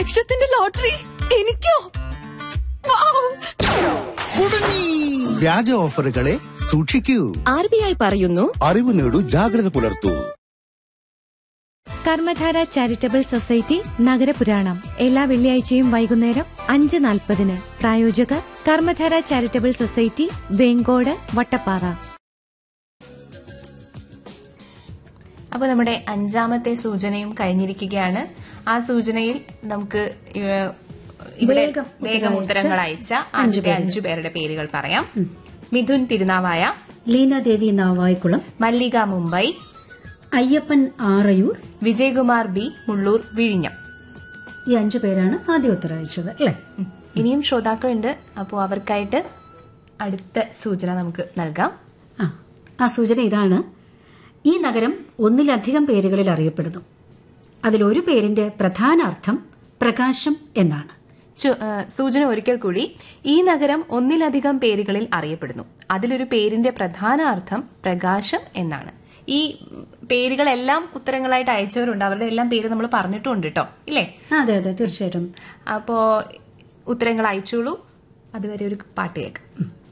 ലക്ഷത്തിന്റെ ലോട്ടറി എനിക്കോ വൗ! കുടുങ്ങി വ്യാജ ഓഫറുകളെ സൂക്ഷിക്കൂ ആർ ബി ഐ പറയുന്നു അറിവ് നേടൂ ജാഗ്രത പുലർത്തൂ കർമ്മധാര ചാരിറ്റബിൾ സൊസൈറ്റി നഗരപുരാണം എല്ലാ വെള്ളിയാഴ്ചയും വൈകുന്നേരം അഞ്ച് നാൽപ്പതിന് പ്രായോജകർ കർമ്മധാര ചാരിറ്റബിൾ സൊസൈറ്റി വേങ്കോട് വട്ടപ്പാറ അപ്പോൾ നമ്മുടെ അഞ്ചാമത്തെ സൂചനയും കഴിഞ്ഞിരിക്കുകയാണ് ആ സൂചനയിൽ നമുക്ക് ഇവ- ഇവിടെ വേഗം വേഗം ഉത്തരങ്ങൾ അയച്ച ആദ്യത്തെ അഞ്ചു പേരുടെ പേരുകൾ പറയാം മിഥുൻ തിരുനാവായ ലീനാദേവി നാവായിക്കുളം മല്ലിക മുംബൈ അയ്യപ്പൻ ആറയൂർ വിജയകുമാർ ബി മുള്ളൂർ വിഴിഞ്ഞം ഈ അഞ്ചു പേരാണ് ആദ്യ ഉത്തരം അയച്ചത് അല്ലേ ഉം. ഇനിയും ശ്രോതാക്കളുണ്ട് അപ്പോൾ അവർക്കായിട്ട് അടുത്ത സൂചന നമുക്ക് നൽകാം ആ ആ സൂചന ഇതാണ് ഈ നഗരം ഒന്നിലധികം പേരുകളിൽ അറിയപ്പെടുന്നു അതിലൊരു പേരിന്റെ പ്രധാന അർത്ഥം പ്രകാശം എന്നാണ് ചു- ആ, സൂചന ഒരിക്കൽ കൂടി ഈ നഗരം ഒന്നിലധികം പേരുകളിൽ അറിയപ്പെടുന്നു അതിലൊരു പേരിന്റെ പ്രധാന അർത്ഥം പ്രകാശം എന്നാണ് ഈ പേരുകളെല്ലാം ഉത്തരങ്ങളായിട്ട് അയച്ചവരുണ്ട് അവരുടെ എല്ലാം പേര് നമ്മൾ പറഞ്ഞിട്ടുണ്ട് കേട്ടോ ഇല്ലേ ആ, അതെ അതെ തീർച്ചയായിട്ടും അപ്പോ ഉത്തരങ്ങൾ അയച്ചോളൂ അതുവരെ ഒരു പാട്ട് കേൾക്കാം